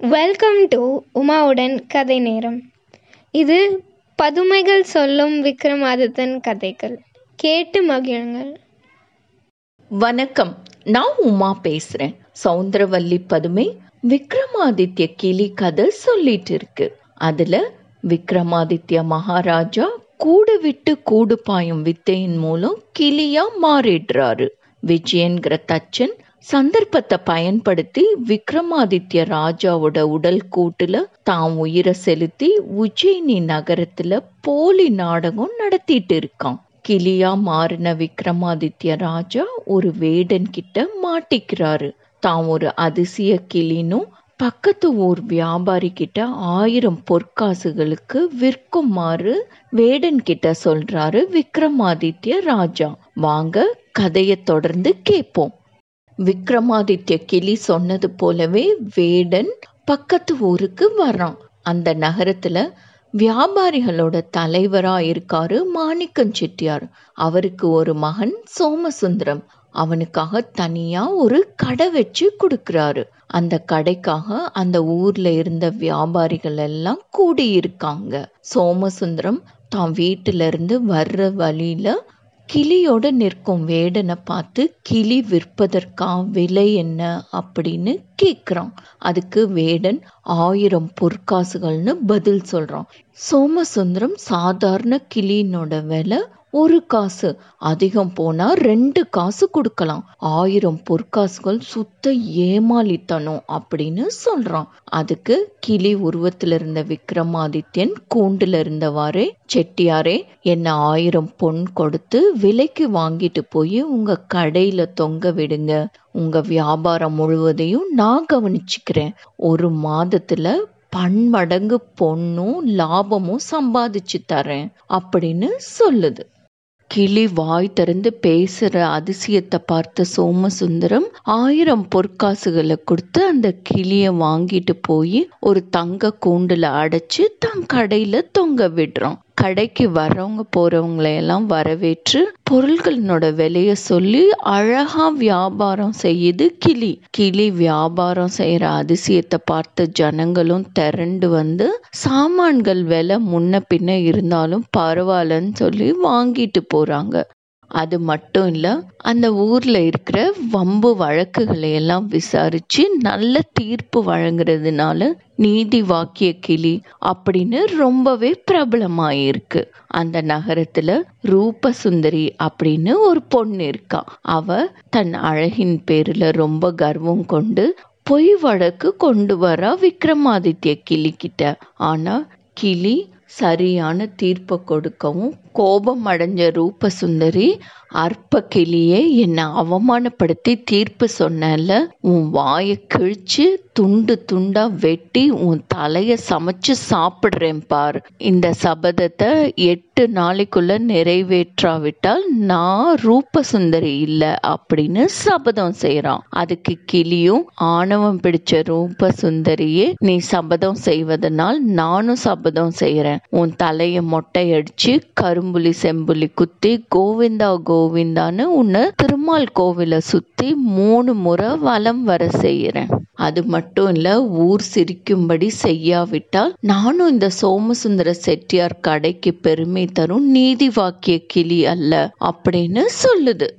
welcome to உமாவுடன் கதை நேரம் இது பதுமைகள் சொல்லும் விக்ரமாதித்தன் கதைகள் கேட்டு மகிழுங்கள் வணக்கம் நான் உமா பேசுறேன் சௌந்தரவல்லி பதுமை விக்ரமாதித்ய கிளி கதை சொல்லிட்டு இருக்கு அதுல விக்ரமாதித்ய மகாராஜா கூடு விட்டு கூடு பாயும் வித்தையின் மூலம் கிளியா மாறிடுறாரு விஜயன்கிற தச்சன் சந்தர்ப்பத்தை பயன்படுத்தி விக்ரமாதித்ய ராஜாவோட உடல் கூட்டுல தான் உயிரை செலுத்தி உஜ்ஜயினி நகரத்துல போலி நாடகம் நடத்திட்டு இருக்கான் கிளியா மாறின விக்ரமாதித்ய ராஜா ஒரு வேடன் கிட்ட மாட்டிக்கிறாரு தான் ஒரு அதிசய கிளினும் பக்கத்து ஊர் வியாபாரி கிட்ட ஆயிரம் பொற்காசுகளுக்கு விற்குமாறு வேடன் கிட்ட சொல்றாரு விக்ரமாதித்ய ராஜா வாங்க கதையை தொடர்ந்து கேட்போம் விக்ரமாதித்ய கிளி சொன்னது போலவே வேடன் பக்கத்து ஊருக்கு வர்றான் அந்த நகரத்துல வியாபாரிகளோட தலைவரா இருக்காரு மாணிக்கம் செட்டியார் அவருக்கு ஒரு மகன் சோமசுந்தரம் அவனுக்காக தனியா ஒரு கடை வச்சு கொடுக்கறாரு அந்த கடைக்காக அந்த ஊர்ல இருந்த வியாபாரிகள் எல்லாம் கூடி இருக்காங்க சோமசுந்தரம் தான் வீட்டுல இருந்து வர்ற வழியில கிளியோட நிற்கும் வேடனை பார்த்து கிளி விற்பதற்கா விலை என்ன அப்படின்னு கேட்குறான் அதுக்கு வேடன் ஆயிரம் பொற்காசுகள்னு பதில் சொல்றான் சோமசுந்தரம் சாதாரண கிளியினோட விலை ஒரு காசு அதிகம் போனா ரெண்டு காசு கொடுக்கலாம் ஆயிரம் பொற்காசுகள் சுத்த ஏமாளித்தனம் அப்படின்னு சொல்றான் அதுக்கு கிளி உருவத்துல இருந்த விக்ரமாதித்யன் கூண்டுல இருந்தவாறே செட்டியாரே என்ன ஆயிரம் பொன் கொடுத்து விலைக்கு வாங்கிட்டு போய் உங்க கடையில தொங்க விடுங்க உங்க வியாபாரம் முழுவதையும் நான் கவனிச்சுக்கிறேன் ஒரு மாதத்துல பன்மடங்கு பொண்ணும் லாபமும் சம்பாதிச்சு தரேன் அப்படின்னு சொல்லுது கிளி வாய் திறந்து பேசுற அதிசயத்தை பார்த்த சோமசுந்தரம் ஆயிரம் பொற்காசுகளை கொடுத்து அந்த கிளிய வாங்கிட்டு போய் ஒரு தங்க கூண்டுல அடைச்சு தன் கடையில தொங்க விடுறான் கடைக்கு வர்றவங்க போறவங்களை எல்லாம் வரவேற்று பொருள்களோட விலைய சொல்லி அழகா வியாபாரம் செய்யுது கிளி கிளி வியாபாரம் செய்யற அதிசயத்தை பார்த்த ஜனங்களும் திரண்டு வந்து சாமான்கள் விலை முன்ன பின்ன இருந்தாலும் பரவாயில்லன்னு சொல்லி வாங்கிட்டு போறாங்க அது மட்டும் இல்ல அந்த ஊர்ல இருக்கிற வம்பு வழக்குகளை எல்லாம் விசாரிச்சு நல்ல தீர்ப்பு வழங்குறதுனால நீதி வாக்கிய கிளி அப்படின்னு ரொம்பவே பிரபலமாயிருக்கு அந்த நகரத்துல ரூபசுந்தரி அப்படின்னு ஒரு பொண்ணு இருக்கா அவ தன் அழகின் பேர்ல ரொம்ப கர்வம் கொண்டு பொய் வழக்கு கொண்டு வரா விக்ரமாதித்ய கிளி கிட்ட ஆனா கிளி சரியான தீர்ப்பை கொடுக்கவும் கோபம் அடைஞ்ச ரூபசுந்தரி அற்ப கிளியே என்னை அவமானப்படுத்தி தீர்ப்பு சொன்னல உன் வாயை கிழிச்சு துண்டு துண்டா வெட்டி உன் தலைய சமைச்சு சாப்பிடுறேன் பார் இந்த சபதத்தை எட்டு நாளைக்குள்ள நிறைவேற்றாவிட்டால் நான் ரூபசுந்தரி இல்ல அப்படின்னு சபதம் செய்யறான் அதுக்கு கிளியும் ஆணவம் பிடிச்ச ரூபசுந்தரியே நீ சபதம் செய்வதனால் நானும் சபதம் செய்யறேன் உன் தலைய மொட்டையடிச்சு கரும்புலி செம்புலி குத்தி கோவிந்தா கோவிந்தான்னு உன்னை திருமால் கோவில சுத்தி மூணு முறை வலம் வர செய்யறேன் அது மட்டும் இல்ல ஊர் சிரிக்கும்படி செய்யாவிட்டால் நானும் இந்த சோமசுந்தர செட்டியார் கடைக்கு பெருமை தரும் நீதி வாக்கிய கிளி அல்ல அப்படின்னு சொல்லுது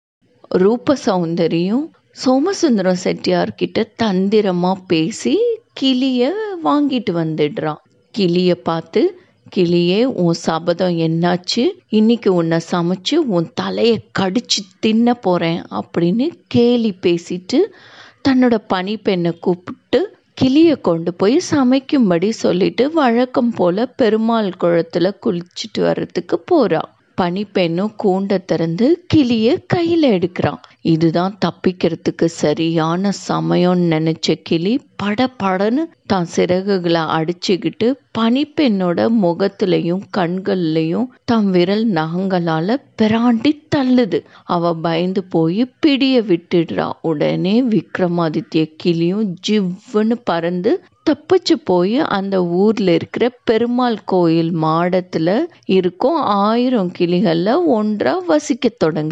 ரூப சௌந்தரியும் சோமசுந்தரம் செட்டியார் கிட்ட தந்திரமா பேசி கிளிய வாங்கிட்டு வந்துடுறான் கிளிய பார்த்து கிளியே உன் சபதம் என்னாச்சு இன்னைக்கு உன்னை சமைச்சு உன் தலையை கடிச்சு தின்ன போறேன் அப்படின்னு கேலி பேசிட்டு தன்னோட பணிப்பெண்ணை கூப்பிட்டு கிளியை கொண்டு போய் சமைக்கும்படி சொல்லிட்டு வழக்கம் போல பெருமாள் குளத்துல குளிச்சுட்டு வர்றதுக்கு போறா பனிப்பெண்ணும் கூண்டை திறந்து கிளிய கையில எடுக்கிறான் இதுதான் தப்பிக்கிறதுக்கு சரியான சமயம்னு நினைச்ச கிளி பட படன்னு தான் சிறகுகளை அடிச்சுக்கிட்டு பனிப்பெண்ணோட முகத்திலையும் கண்கள்லையும் தம் விரல் நகங்களால பிராண்டி தள்ளுது அவ பயந்து போய் பிடிய விட்டுடுறா உடனே விக்ரமாதித்ய கிளியும் ஜிவ்வுன்னு பறந்து தப்பிச்சு போய் அந்த ஊர்ல இருக்கிற பெருமாள் கோயில் மாடத்துல இருக்கும் ஆயிரம் கிளிகள்ல ஒன்றா வசிக்க தொடங்குது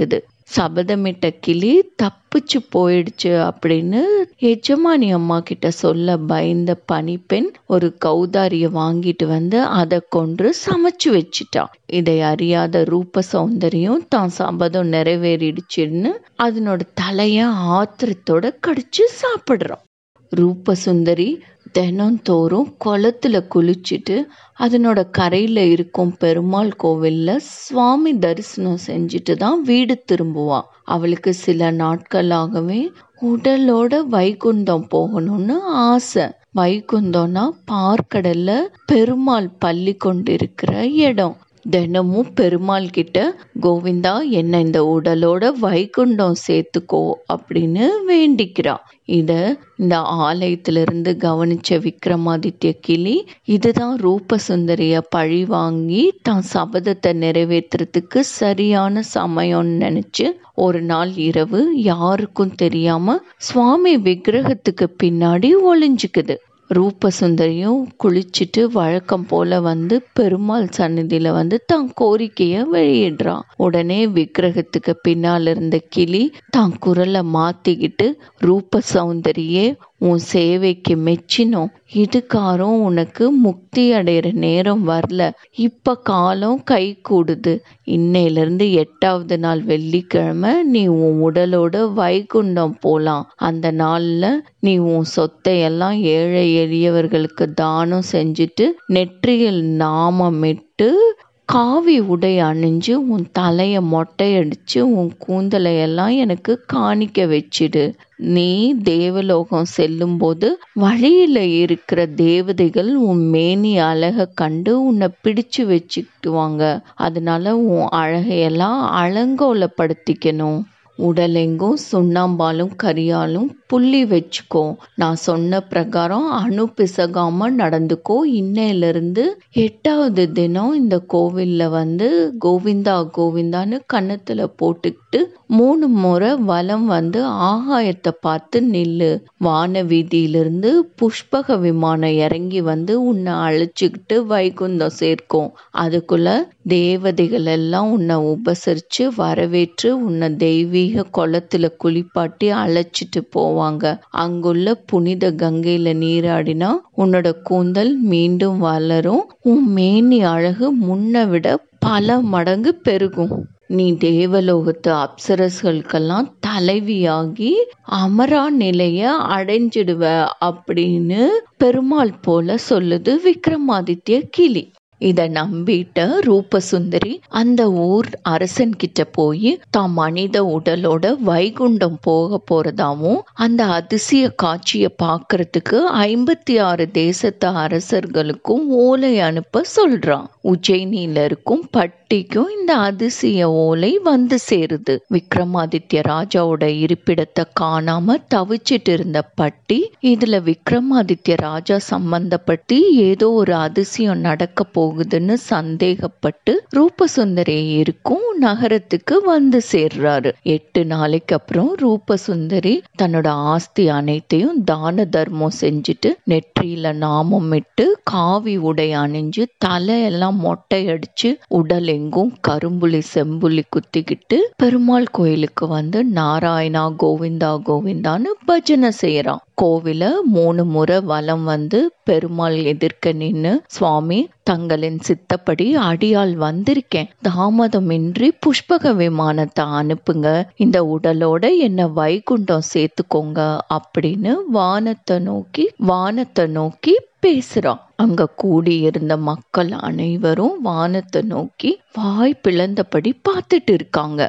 சபதமிட்ட கிளி தப்பிச்சு போயிடுச்சு அப்படின்னு எஜமானி அம்மா கிட்ட சொல்ல பயந்த பனிப்பெண் ஒரு கௌதாரிய வாங்கிட்டு வந்து அதை கொன்று சமைச்சு வச்சிட்டான் இதை அறியாத ரூப சௌந்தரியம் தான் சபதம் நிறைவேறிடுச்சுன்னு அதனோட தலைய ஆத்திரத்தோட கடிச்சு சாப்பிடுறான் ரூப சுந்தரி தினந்தோறும் குளத்துல குளிச்சுட்டு அதனோட கரையில இருக்கும் பெருமாள் கோவில்ல சுவாமி தரிசனம் செஞ்சுட்டு தான் வீடு திரும்புவா அவளுக்கு சில நாட்களாகவே உடலோட வைகுண்டம் போகணும்னு ஆசை வைகுண்டம்னா பார்க்கடல்ல பெருமாள் பள்ளி கொண்டிருக்கிற இடம் தினமும் பெருமாள் கிட்ட கோவிந்தா என்ன இந்த உடலோட வைகுண்டம் சேர்த்துக்கோ அப்படின்னு வேண்டிக்கிறா இத இந்த ஆலயத்திலிருந்து கவனிச்ச விக்ரமாதித்ய கிளி இதுதான் ரூபசுந்தரிய பழி வாங்கி தான் சபதத்தை நிறைவேற்றுறதுக்கு சரியான சமயம்னு நினைச்சு ஒரு நாள் இரவு யாருக்கும் தெரியாம சுவாமி விக்கிரகத்துக்கு பின்னாடி ஒளிஞ்சுக்குது ரூபசுந்தரியும் குளிச்சுட்டு வழக்கம் போல வந்து பெருமாள் சன்னதியில வந்து தான் கோரிக்கைய வெளியிடுறான் உடனே விக்கிரகத்துக்கு பின்னால் இருந்த கிளி தான் குரலை மாத்திக்கிட்டு ரூப சௌந்தரியே உன் சேவைக்கு மெச்சினோம் இதுக்காரும் உனக்கு முக்தி அடையிற நேரம் வரல இப்ப காலம் கை கூடுது இன்னையிலிருந்து எட்டாவது நாள் வெள்ளிக்கிழமை நீ உன் உடலோட வைகுண்டம் போலாம் அந்த நாள்ல நீ உன் சொத்தை எல்லாம் ஏழை எளியவர்களுக்கு தானம் செஞ்சுட்டு நெற்றியில் நாமமிட்டு காவி உடை அணிஞ்சு உன் தலைய மொட்டையடிச்சு உன் கூந்தலை எல்லாம் எனக்கு காணிக்க வச்சிடு நீ தேவலோகம் செல்லும்போது வழியில இருக்கிற தேவதைகள் உன் மேனி அழக கண்டு உன்னை பிடிச்சு வச்சுக்குவாங்க அதனால உன் அழகையெல்லாம் அலங்கோலப்படுத்திக்கணும் உடலெங்கும் சுண்ணாம்பாலும் கரியாலும் புள்ளி வச்சுக்கோ நான் சொன்ன பிரகாரம் அணு பிசகாம நடந்துக்கோ இன்னையிலிருந்து எட்டாவது தினம் இந்த கோவில்ல வந்து கோவிந்தா கோவிந்தான்னு கன்னத்துல போட்டுக்கிட்டு மூணு முறை வலம் வந்து ஆகாயத்தை பார்த்து நில்லு வான வீதியிலிருந்து புஷ்பக விமானம் இறங்கி வந்து உன்னை அழைச்சிக்கிட்டு வைகுந்தம் சேர்க்கும் அதுக்குள்ள தேவதைகள் எல்லாம் உன்னை உபசரிச்சு வரவேற்று உன்னை தெய்வீக குளத்துல குளிப்பாட்டி அழைச்சிட்டு போவாங்க அங்குள்ள புனித கங்கையில நீராடினா உன்னோட கூந்தல் மீண்டும் வளரும் உன் மேனி அழகு முன்னை விட பல மடங்கு பெருகும் நீ தேவலோகத்து அப்சரஸ்களுக்கெல்லாம் தலைவியாகி அமரா நிலைய அடைஞ்சிடுவ அப்படின்னு பெருமாள் போல சொல்லுது விக்ரமாதித்ய கிளி இத நம்பிட்ட ரூபசுந்தரி அந்த ஊர் அரசன் கிட்ட போய் தாம் மனித உடலோட வைகுண்டம் போக போறதாவும் அந்த அதிசய காட்சிய பாக்குறதுக்கு ஐம்பத்தி ஆறு தேசத்து அரசர்களுக்கும் ஓலை அனுப்ப சொல்றான் உஜ்ஜயினியில இருக்கும் பட்டிக்கும் இந்த அதிசய ஓலை வந்து சேருது விக்ரமாதித்ய ராஜாவோட இருப்பிடத்தை காணாம தவிச்சிட்டு இருந்த பட்டி இதுல விக்ரமாதித்ய ராஜா சம்பந்தப்பட்டு ஏதோ ஒரு அதிசயம் நடக்க போகுதுன்னு சந்தேகப்பட்டு ரூபசுந்தரி இருக்கும் நகரத்துக்கு வந்து சேர்றாரு எட்டு நாளைக்கு அப்புறம் ரூபசுந்தரி தன்னோட ஆஸ்தி அனைத்தையும் தான தர்மம் செஞ்சுட்டு நெற்றியில நாமம் இட்டு காவி உடை அணிஞ்சு தலையெல்லாம் மொட்டை அடிச்சு உடல் எங்கும் கரும்புலி செம்புலி குத்திக்கிட்டு பெருமாள் கோயிலுக்கு வந்து நாராயணா கோவிந்தா கோவிந்தான்னு பஜனை செய்யறான் கோவில மூணு முறை வலம் வந்து பெருமாள் எதிர்க்க நின்னு சுவாமி தங்களின் சித்தப்படி அடியால் வந்திருக்கேன் தாமதமின்றி புஷ்பக விமானத்தை அனுப்புங்க இந்த உடலோட என்ன வைகுண்டம் சேர்த்துக்கோங்க அப்படின்னு வானத்தை நோக்கி வானத்தை நோக்கி பேசுறான் அங்க கூடியிருந்த மக்கள் அனைவரும் வானத்தை நோக்கி வாய் பிளந்தபடி பார்த்துட்டு இருக்காங்க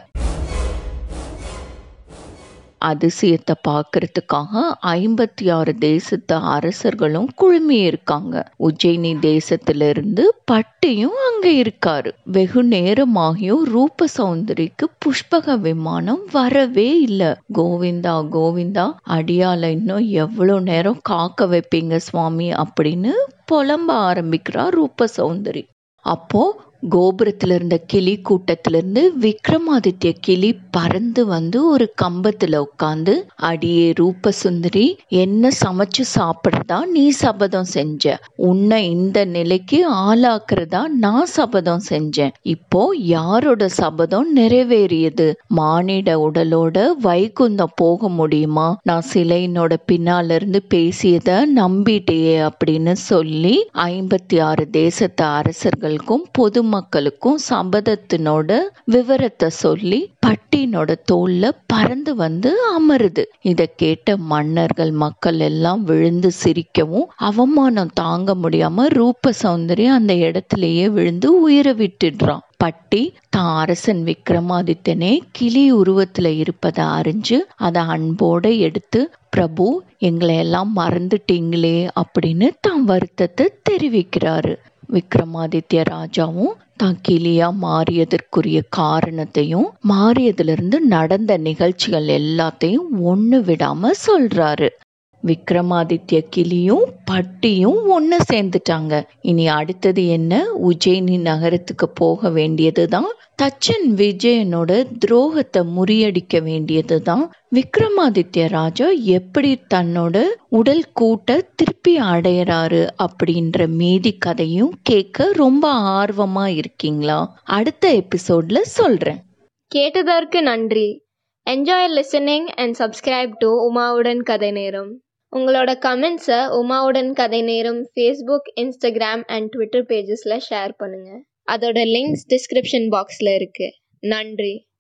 அதிசயத்தை பார்க்கறதுக்காக ஐம்பத்தி ஆறு தேசத்து அரசர்களும் குழுமி இருக்காங்க உஜ்ஜயினி தேசத்திலிருந்து பட்டியும் அங்க இருக்காரு வெகு நேரமாகியும் ரூப சௌந்தரிக்கு புஷ்பக விமானம் வரவே இல்ல கோவிந்தா கோவிந்தா அடியால இன்னும் எவ்வளவு நேரம் காக்க வைப்பீங்க சுவாமி அப்படின்னு புலம்ப ஆரம்பிக்கிறா ரூப சௌந்தரி அப்போ கோபுரத்துல இருந்த கிளி கூட்டத்துல இருந்து விக்ரமாதித்ய கிளி பறந்து வந்து ஒரு கம்பத்துல உட்காந்து அடியே ரூப சுந்தரி என்ன சமைச்சு சாப்பிடுறதா நீ சபதம் செஞ்ச உன்னை இந்த நிலைக்கு ஆளாக்குறதா நான் சபதம் செஞ்சேன் இப்போ யாரோட சபதம் நிறைவேறியது மானிட உடலோட வைகுந்தம் போக முடியுமா நான் சிலையினோட பின்னால இருந்து பேசியத நம்பிட்டேயே அப்படின்னு சொல்லி ஐம்பத்தி ஆறு தேசத்து அரசர்களுக்கும் பொதுமக்களுக்கும் சபதத்தினோட விவரத்தை சொல்லி பட்டினோட தோல்ல பறந்து வந்து அமருது இத கேட்ட மன்னர்கள் மக்கள் எல்லாம் விழுந்து சிரிக்கவும் அவமானம் தாங்க முடியாம ரூப சௌந்தரியம் அந்த இடத்திலேயே விழுந்து உயிரை விட்டுடுறான் பட்டி தான் அரசன் விக்ரமாதித்தனே கிளி உருவத்துல இருப்பதை அறிஞ்சு அதை அன்போட எடுத்து பிரபு எங்களை எல்லாம் மறந்துட்டீங்களே அப்படின்னு தான் வருத்தத்தை தெரிவிக்கிறாரு விக்ரமாதித்ய ராஜாவும் தான் கிளியா மாறியதற்குரிய காரணத்தையும் மாறியதிலிருந்து நடந்த நிகழ்ச்சிகள் எல்லாத்தையும் ஒண்ணு விடாம சொல்றாரு விக்ரமாதித்ய கிளியும் பட்டியும் ஒன்று சேர்ந்துட்டாங்க இனி அடுத்தது என்ன உஜ்ஜயினி நகரத்துக்கு போக வேண்டியதுதான் தச்சன் விஜயனோட துரோகத்தை முறியடிக்க வேண்டியதுதான் விக்ரமாதித்ய ராஜா எப்படி தன்னோட உடல் கூட்ட திருப்பி அடையறாரு அப்படின்ற மீதி கதையும் கேட்க ரொம்ப ஆர்வமா இருக்கீங்களா அடுத்த எபிசோட்ல சொல்றேன் கேட்டதற்கு நன்றி enjoy listening and subscribe to உமாவுடன் கதை நேரம் உங்களோட கமெண்ட்ஸை உமாவுடன் கதை நேரம் ஃபேஸ்புக் இன்ஸ்டாகிராம் அண்ட் ட்விட்டர் பேஜஸில் ஷேர் பண்ணுங்கள் அதோட லிங்க்ஸ் டிஸ்கிரிப்ஷன் பாக்ஸில் இருக்குது நன்றி